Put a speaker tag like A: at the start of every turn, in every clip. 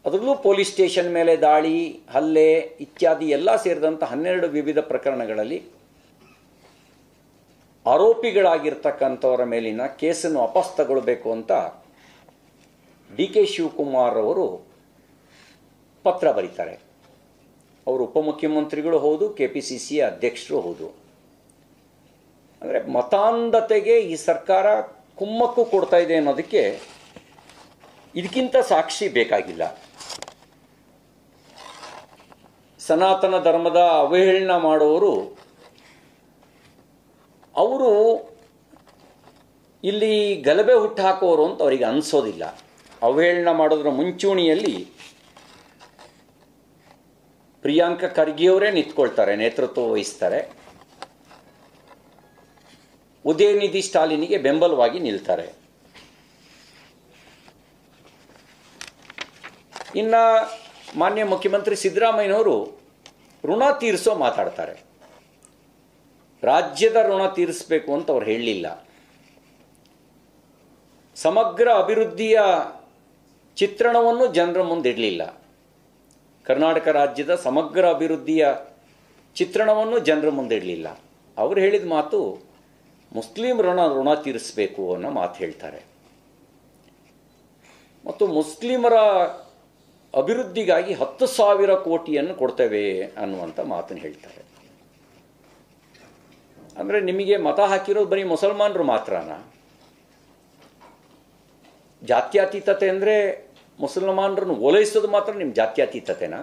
A: ಅದರಲ್ಲೂ police station ಮೇಲೆ ದಾಳಿ ಹಲ್ಲೆ ಇತ್ಯಾದಿ ಎಲ್ಲ ಸೇರಿದಂಥ ಹನ್ನೆರಡು ವಿವಿಧ ಪ್ರಕರಣಗಳಲ್ಲಿ ಆರೋಪಿಗಳಾಗಿರ್ತಕ್ಕಂಥವರ ಮೇಲಿನ ಕೇಸನ್ನು ವಾಪಸ್ ತಗೊಳ್ಬೇಕು ಅಂತ ಡಿ ಕೆ ಶಿವಕುಮಾರ್ ಅವರು ಪತ್ರ ಬರೀತಾರೆ ಅವರು ಉಪಮುಖ್ಯಮಂತ್ರಿಗಳು ಹೌದು ಕೆ ಪಿ ಸಿ ಸಿ ಅಧ್ಯಕ್ಷರು ಹೌದು ಅಂದರೆ ಮತಾಂಧತೆಗೆ ಈ ಸರ್ಕಾರ ಕುಮ್ಮಕ್ಕು ಕೊಡ್ತಾ ಇದೆ ಅನ್ನೋದಕ್ಕೆ ಇದಕ್ಕಿಂತ ಸಾಕ್ಷಿ ಬೇಕಾಗಿಲ್ಲ ಸನಾತನ ಧರ್ಮದ ಅವಹೇಳನ ಮಾಡೋರು ಅವರು ಇಲ್ಲಿ ಗಲಭೆ ಹುಟ್ಟಾಕೋರು ಅಂತ ಅವರಿಗೆ ಅನಿಸೋದಿಲ್ಲ ಅವಹೇಳನ ಮಾಡೋದ್ರ ಮುಂಚೂಣಿಯಲ್ಲಿ ಪ್ರಿಯಾಂಕ ಖರ್ಗೆಯವರೇ ನಿಂತ್ಕೊಳ್ತಾರೆ ನೇತೃತ್ವ ವಹಿಸ್ತಾರೆ ಉದಯನಿಧಿ ಸ್ಟಾಲಿನಿಗೆ ಬೆಂಬಲವಾಗಿ ನಿಲ್ತಾರೆ ಇನ್ನು ಮಾನ್ಯ ಮುಖ್ಯಮಂತ್ರಿ ಸಿದ್ದರಾಮಯ್ಯನವರು ಋಣ ತೀರಿಸೋ ಮಾತಾಡ್ತಾರೆ ರಾಜ್ಯದ ಋಣ ತೀರಿಸಬೇಕು ಅಂತ ಅವ್ರು ಹೇಳಲಿಲ್ಲ ಸಮಗ್ರ ಅಭಿವೃದ್ಧಿಯ ಚಿತ್ರಣವನ್ನು ಜನರ ಮುಂದಿಡಲಿಲ್ಲ ಕರ್ನಾಟಕ ರಾಜ್ಯದ ಸಮಗ್ರ ಅಭಿವೃದ್ಧಿಯ ಚಿತ್ರಣವನ್ನು ಜನರ ಮುಂದಿಡಲಿಲ್ಲ ಅವರು ಹೇಳಿದ ಮಾತು ಮುಸ್ಲಿಂ ಋಣ ಋಣ ತೀರಿಸಬೇಕು ಅನ್ನೋ ಮಾತು ಹೇಳ್ತಾರೆ ಮತ್ತು ಮುಸ್ಲಿಮರ ಅಭಿವೃದ್ಧಿಗಾಗಿ ಹತ್ತು ಸಾವಿರ ಕೋಟಿಯನ್ನು ಕೊಡ್ತೇವೆ ಅನ್ನುವಂಥ ಮಾತನ್ನು ಹೇಳ್ತಾರೆ ಅಂದರೆ ನಿಮಗೆ ಮತ ಹಾಕಿರೋದು ಬರೀ ಮುಸಲ್ಮಾನರು ಮಾತ್ರನಾ ಜಾತ್ಯತೀತತೆ ಅಂದರೆ ಮುಸಲ್ಮಾನರನ್ನು ಓಲೈಸೋದು ಮಾತ್ರ ನಿಮ್ಮ ಜಾತ್ಯತೀತತೆನಾ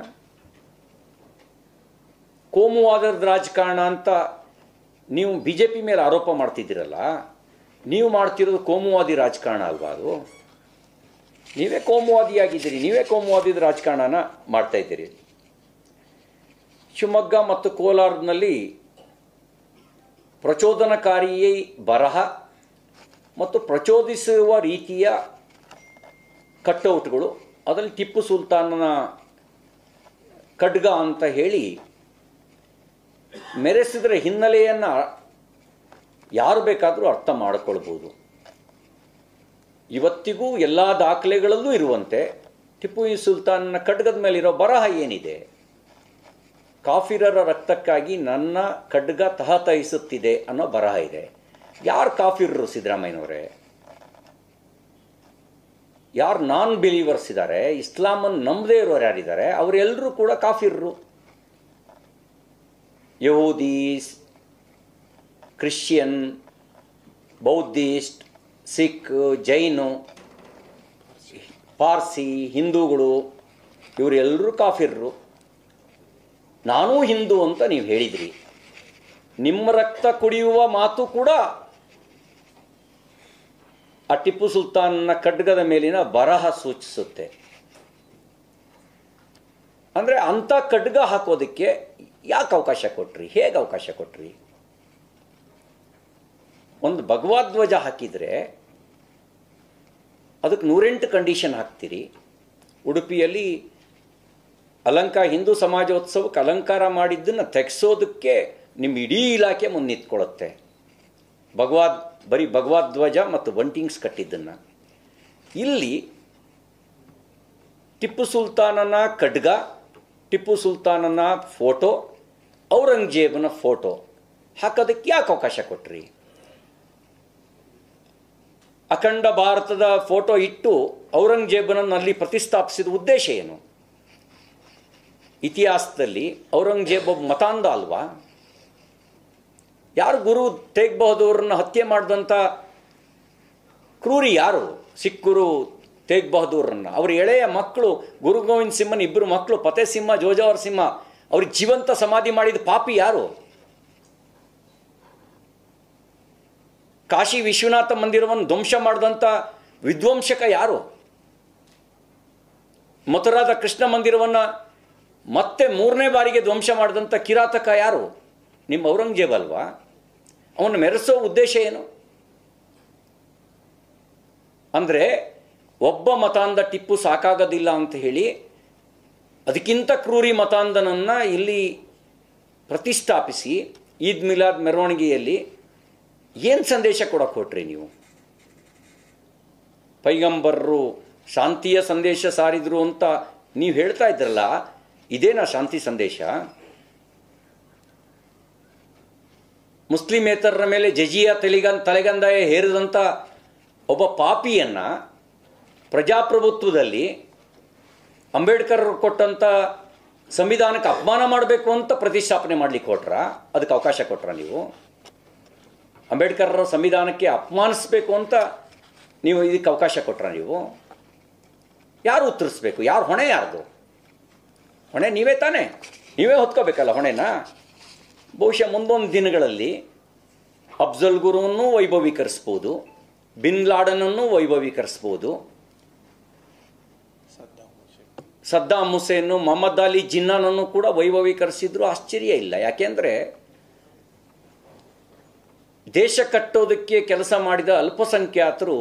A: ಕೋಮುವಾದದ ರಾಜಕಾರಣ ಅಂತ ನೀವು ಬಿ ಜೆ ಪಿ ಮೇಲೆ ಆರೋಪ ಮಾಡ್ತಿದ್ದೀರಲ್ಲ ನೀವು ಮಾಡ್ತಿರೋದು ಕೋಮುವಾದಿ ರಾಜಕಾರಣ ಅಲ್ವಾ ಅದು ನೀವೇ ಕೋಮುವಾದಿಯಾಗಿದ್ದೀರಿ ನೀವೇ ಕೋಮುವಾದಿದ ರಾಜಕಾರಣನ ಮಾಡ್ತಾ ಇದ್ದೀರಿ ಶಿವಮೊಗ್ಗ ಮತ್ತು ಕೋಲಾರದಲ್ಲಿ ಪ್ರಚೋದನಕಾರಿಯೇ ಬರಹ ಮತ್ತು ಪ್ರಚೋದಿಸುವ ರೀತಿಯ ಕಟ್ಔಟ್ಗಳು ಅದರಲ್ಲಿ ಟಿಪ್ಪು ಸುಲ್ತಾನನ ಖಡ್ಗ ಅಂತ ಹೇಳಿ ಮೆರೆಸಿದ್ರೆ ಹಿನ್ನೆಲೆಯನ್ನು ಯಾರು ಬೇಕಾದರೂ ಅರ್ಥ ಮಾಡಿಕೊಳ್ಬೋದು ಇವತ್ತಿಗೂ ಎಲ್ಲ ದಾಖಲೆಗಳಲ್ಲೂ ಇರುವಂತೆ ಟಿಪ್ಪು ಸುಲ್ತಾನನ ಖಡ್ಗದ ಮೇಲಿರೋ ಬರಹ ಏನಿದೆ ಕಾಫಿರರ ರಕ್ತಕ್ಕಾಗಿ ನನ್ನ ಖಡ್ಗ ತಹತಹಿಸುತ್ತಿದೆ ಅನ್ನೋ ಬರಹ ಇದೆ ಯಾರು ಕಾಫಿರರು ಸಿದ್ದರಾಮಯ್ಯನವರೇ ಯಾರು ನಾನ್ ಬಿಲೀವರ್ಸ್ ಇದ್ದಾರೆ ಇಸ್ಲಾಮನ್ನು ನಂಬದೇ ಇರೋರು ಯಾರಿದ್ದಾರೆ ಅವರೆಲ್ಲರೂ ಕೂಡ ಕಾಫಿರರು ಯಹೂದೀಸ್ ಕ್ರಿಶ್ಚಿಯನ್ ಬೌದ್ಧಿಸ್ಟ್ ಸಿಖ್ ಜೈನು ಪಾರ್ಸಿ ಹಿಂದೂಗಳು ಇವರೆಲ್ಲರೂ ಕಾಫಿರರು ನಾನೂ ಹಿಂದೂ ಅಂತ ನೀವು ಹೇಳಿದ್ರಿ ನಿಮ್ಮ ರಕ್ತ ಕುಡಿಯುವ ಮಾತು ಕೂಡ ಆ ಟಿಪ್ಪು ಸುಲ್ತಾನ್ನ ಖಡ್ಗದ ಮೇಲಿನ ಬರಹ ಸೂಚಿಸುತ್ತೆ ಅಂದರೆ ಅಂಥ ಖಡ್ಗ ಹಾಕೋದಕ್ಕೆ ಯಾಕೆ ಅವಕಾಶ ಕೊಟ್ರಿ ಹೇಗೆ ಅವಕಾಶ ಕೊಟ್ರಿ ಒಂದು ಭಗವದ್ಧ್ವಜ ಹಾಕಿದರೆ ಅದಕ್ಕೆ ನೂರೆಂಟು ಕಂಡೀಷನ್ ಹಾಕ್ತೀರಿ ಉಡುಪಿಯಲ್ಲಿ ಅಲಂಕ ಹಿಂದೂ ಸಮಾಜೋತ್ಸವಕ್ಕೆ ಅಲಂಕಾರ ಮಾಡಿದ್ದನ್ನು ತೆಗೆಸೋದಕ್ಕೆ ನಿಮ್ಮ ಇಡೀ ಇಲಾಖೆ ಮುಂದೆ ನಿಂತ್ಕೊಳ್ಳುತ್ತೆ ಭಗವದ್ ಬರೀ ಭಗವದ್ಧ್ವಜ ಮತ್ತು ಬಂಟಿಂಗ್ಸ್ ಕಟ್ಟಿದ್ದನ್ನು ಇಲ್ಲಿ ಟಿಪ್ಪು ಸುಲ್ತಾನನ ಖಡ್ಗ ಟಿಪ್ಪು ಸುಲ್ತಾನನ ಫೋಟೋ ಔರಂಗಜೇಬನ ಫೋಟೋ ಹಾಕೋದಕ್ಕೆ ಯಾಕೆ ಅವಕಾಶ ಕೊಟ್ರಿ ಅಖಂಡ ಭಾರತದ ಫೋಟೋ ಇಟ್ಟು ಔರಂಗಜೇಬನನ್ನು ಅಲ್ಲಿ ಪ್ರತಿಷ್ಠಾಪಿಸಿದ ಉದ್ದೇಶ ಏನು ಇತಿಹಾಸದಲ್ಲಿ ಔರಂಗಜೇಬ್ ಒಬ್ಬ ಮತಾಂಧ ಅಲ್ವಾ ಯಾರು ಗುರು ತೇಗ್ ಬಹದ್ದೂರನ್ನ ಹತ್ಯೆ ಮಾಡಿದಂಥ ಕ್ರೂರಿ ಯಾರು ಸಿಖ್ ಗುರು ತೇಗ್ ಬಹದ್ದೂರನ್ನ ಅವ್ರ ಎಳೆಯ ಮಕ್ಕಳು ಗುರು ಗೋವಿಂದ್ ಸಿಂಹನ ಇಬ್ಬರು ಮಕ್ಕಳು ಫತೇ ಸಿಂಹ ಜೋಜಾವರ್ ಸಿಂಹ ಅವ್ರಿಗೆ ಜೀವಂತ ಸಮಾಧಿ ಮಾಡಿದ ಪಾಪಿ ಯಾರು ಕಾಶಿ ವಿಶ್ವನಾಥ ಮಂದಿರವನ್ನು ಧ್ವಂಸ ಮಾಡಿದಂಥ ವಿಧ್ವಂಸಕ ಯಾರು ಮಥುರಾದ ಕೃಷ್ಣ ಮಂದಿರವನ್ನು ಮತ್ತೆ ಮೂರನೇ ಬಾರಿಗೆ ಧ್ವಂಸ ಮಾಡಿದಂಥ ಕಿರಾತಕ ಯಾರು ನಿಮ್ಮ ಔರಂಗಜೇಬ್ ಅಲ್ವಾ ಅವನು ಮೆರೆಸೋ ಉದ್ದೇಶ ಏನು ಅಂದರೆ ಒಬ್ಬ ಮತಾಂಧ ಟಿಪ್ಪು ಸಾಕಾಗೋದಿಲ್ಲ ಅಂತ ಹೇಳಿ ಅದಕ್ಕಿಂತ ಕ್ರೂರಿ ಮತಾಂಧನನ್ನು ಇಲ್ಲಿ ಪ್ರತಿಷ್ಠಾಪಿಸಿ ಈದ್ ಮಿಲಾದ್ ಮೆರವಣಿಗೆಯಲ್ಲಿ ಏನು ಸಂದೇಶ ಕೊಡೋಕೆ ಹೊಟ್ರಿ ನೀವು ಪೈಗಂಬರರು ಶಾಂತಿಯ ಸಂದೇಶ ಸಾರಿದ್ರು ಅಂತ ನೀವು ಹೇಳ್ತಾ ಇದ್ರಲ್ಲ ಇದೇನಾ ಶಾಂತಿ ಸಂದೇಶ ಮುಸ್ಲಿಮೇತರರ ಮೇಲೆ ಜಜಿಯಾ ತಲೆಗನ್ ತಲೆಗಂದಾಯ ಹೇರಿದಂಥ ಒಬ್ಬ ಪಾಪಿಯನ್ನು ಪ್ರಜಾಪ್ರಭುತ್ವದಲ್ಲಿ ಅಂಬೇಡ್ಕರ್ ಕೊಟ್ಟಂಥ ಸಂವಿಧಾನಕ್ಕೆ ಅಪಮಾನ ಮಾಡಬೇಕು ಅಂತ ಪ್ರತಿಷ್ಠಾಪನೆ ಮಾಡಲಿಕ್ಕೆ ಕೊಟ್ರ ಅದಕ್ಕೆ ಅವಕಾಶ ಕೊಟ್ರ ನೀವು ಅಂಬೇಡ್ಕರ್ರ ಸಂವಿಧಾನಕ್ಕೆ ಅಪಮಾನಿಸ್ಬೇಕು ಅಂತ ನೀವು ಇದಕ್ಕೆ ಅವಕಾಶ ಕೊಟ್ರ ನೀವು ಯಾರು ಉತ್ತರಿಸ್ಬೇಕು ಯಾರು ಹೊಣೆ ಯಾರ್ದು ಹೊಣೆ ನೀವೇ ತಾನೇ ನೀವೇ ಹೊತ್ಕೋಬೇಕಲ್ಲ ಹೊಣೆನ ಬಹುಶಃ ಮುಂದೊಂದು ದಿನಗಳಲ್ಲಿ ಅಫ್ಜಲ್ ಗುರುವನ್ನು ವೈಭವೀಕರಿಸ್ಬೋದು ಬಿನ್ ಲಾಡನನ್ನು ವೈಭವೀಕರಿಸ್ಬೋದು ಸದ್ದಾಂ ಹುಸೇನು ಮೊಹಮ್ಮದ್ ಅಲಿ ಜಿನ್ನಾನನ್ನು ಕೂಡ ವೈಭವೀಕರಿಸಿದ್ರು ಆಶ್ಚರ್ಯ ಇಲ್ಲ ಯಾಕೆಂದರೆ ದೇಶ ಕಟ್ಟೋದಕ್ಕೆ ಕೆಲಸ ಮಾಡಿದ ಅಲ್ಪಸಂಖ್ಯಾತರು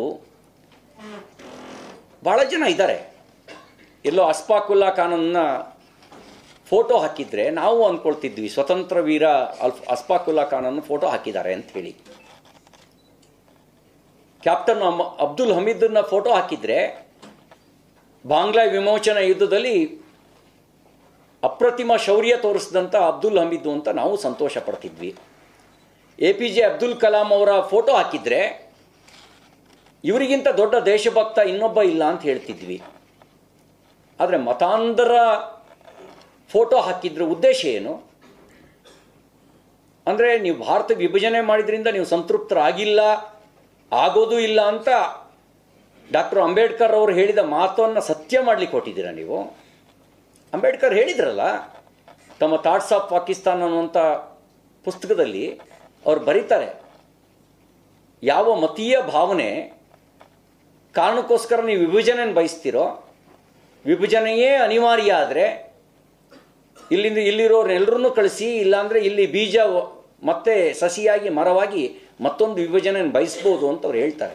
A: ಭಾಳ ಜನ ಇದ್ದಾರೆ ಎಲ್ಲೋ ಅಸ್ಫಾಕುಲ್ಲಾ ಖಾನನ್ನ ಫೋಟೋ ಹಾಕಿದ್ರೆ ನಾವು ಅಂದ್ಕೊಳ್ತಿದ್ವಿ ಸ್ವತಂತ್ರ ವೀರ ಅಲ್ಫ್ ಅಸ್ಫಾಕುಲ್ಲಾ ಖಾನನ್ನು ಫೋಟೋ ಹಾಕಿದ್ದಾರೆ ಅಂತ ಹೇಳಿ ಕ್ಯಾಪ್ಟನ್ ಅಮ್ ಅಬ್ದುಲ್ ಹಮೀದನ್ನ ಫೋಟೋ ಹಾಕಿದ್ರೆ ಬಾಂಗ್ಲಾ ವಿಮೋಚನಾ ಯುದ್ಧದಲ್ಲಿ ಅಪ್ರತಿಮ ಶೌರ್ಯ ತೋರಿಸಿದಂಥ ಅಬ್ದುಲ್ ಹಮೀದ್ ಅಂತ ನಾವು ಸಂತೋಷ ಪಡ್ತಿದ್ವಿ A P J Abdul Kalam ಅವರ ಫೋಟೋ ಹಾಕಿದ್ರೆ ಇವರಿಗಿಂತ ದೊಡ್ಡ ದೇಶಭಕ್ತ ಇನ್ನೊಬ್ಬ ಇಲ್ಲ ಅಂತ ಹೇಳ್ತಿದ್ವಿ ಆದರೆ ಮತಾಂಧರ ಫೋಟೋ ಹಾಕಿದ್ರ ಉದ್ದೇಶ ಏನು ಅಂದರೆ ನೀವು ಭಾರತ ವಿಭಜನೆ ಮಾಡಿದ್ರಿಂದ ನೀವು ಸಂತೃಪ್ತರಾಗಿಲ್ಲ ಆಗೋದು ಇಲ್ಲ ಅಂತ ಡಾಕ್ಟರ್ ಅಂಬೇಡ್ಕರ್ ಅವರು ಹೇಳಿದ ಮಾತನ್ನು ಸತ್ಯ ಮಾಡಲಿಕ್ಕೆ ಕೊಟ್ಟಿದ್ದೀರಾ ನೀವು ಅಂಬೇಡ್ಕರ್ ಹೇಳಿದ್ರಲ್ಲ ತಮ್ಮ ಥಾಟ್ಸ್ ಆಫ್ ಪಾಕಿಸ್ತಾನ್ ಅನ್ನುವಂಥ ಪುಸ್ತಕದಲ್ಲಿ ಅವ್ರು ಬರೀತಾರೆ ಯಾವ ಮತೀಯ ಭಾವನೆ ಕಾರಣಕ್ಕೋಸ್ಕರ ನೀವು ವಿಭಜನೆಯನ್ನು ಬಯಸ್ತೀರೋ ವಿಭಜನೆಯೇ ಅನಿವಾರ್ಯ ಆದರೆ ಇಲ್ಲಿಂದ ಇಲ್ಲಿರೋರ್ನೆಲ್ಲರನ್ನೂ ಕಳಿಸಿ ಇಲ್ಲಾಂದರೆ ಇಲ್ಲಿ ಬೀಜ ಮತ್ತೆ ಸಸಿಯಾಗಿ ಮರವಾಗಿ ಮತ್ತೊಂದು ವಿಭಜನೆಯನ್ನು ಬಯಸ್ಬೋದು ಅಂತ ಅವ್ರು ಹೇಳ್ತಾರೆ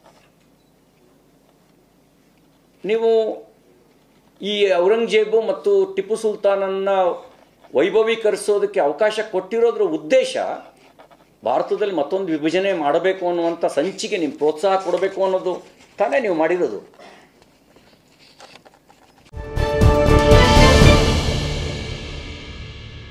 A: ನೀವು ಈ ಔರಂಗಜೇಬು ಮತ್ತು ಟಿಪ್ಪು ಸುಲ್ತಾನನ್ನ ವೈಭವೀಕರಿಸೋದಕ್ಕೆ ಅವಕಾಶ ಕೊಟ್ಟಿರೋದ್ರ ಉದ್ದೇಶ ಭಾರತದಲ್ಲಿ ಮತ್ತೊಂದು ವಿಭಜನೆ ಮಾಡಬೇಕು ಅನ್ನುವಂಥ ಸಂಚಿಗೆ ನಿಮ್ಮ ಪ್ರೋತ್ಸಾಹ ಕೊಡಬೇಕು ಅನ್ನೋದು ತಾನೇ ನೀವು ಮಾಡಿರೋದು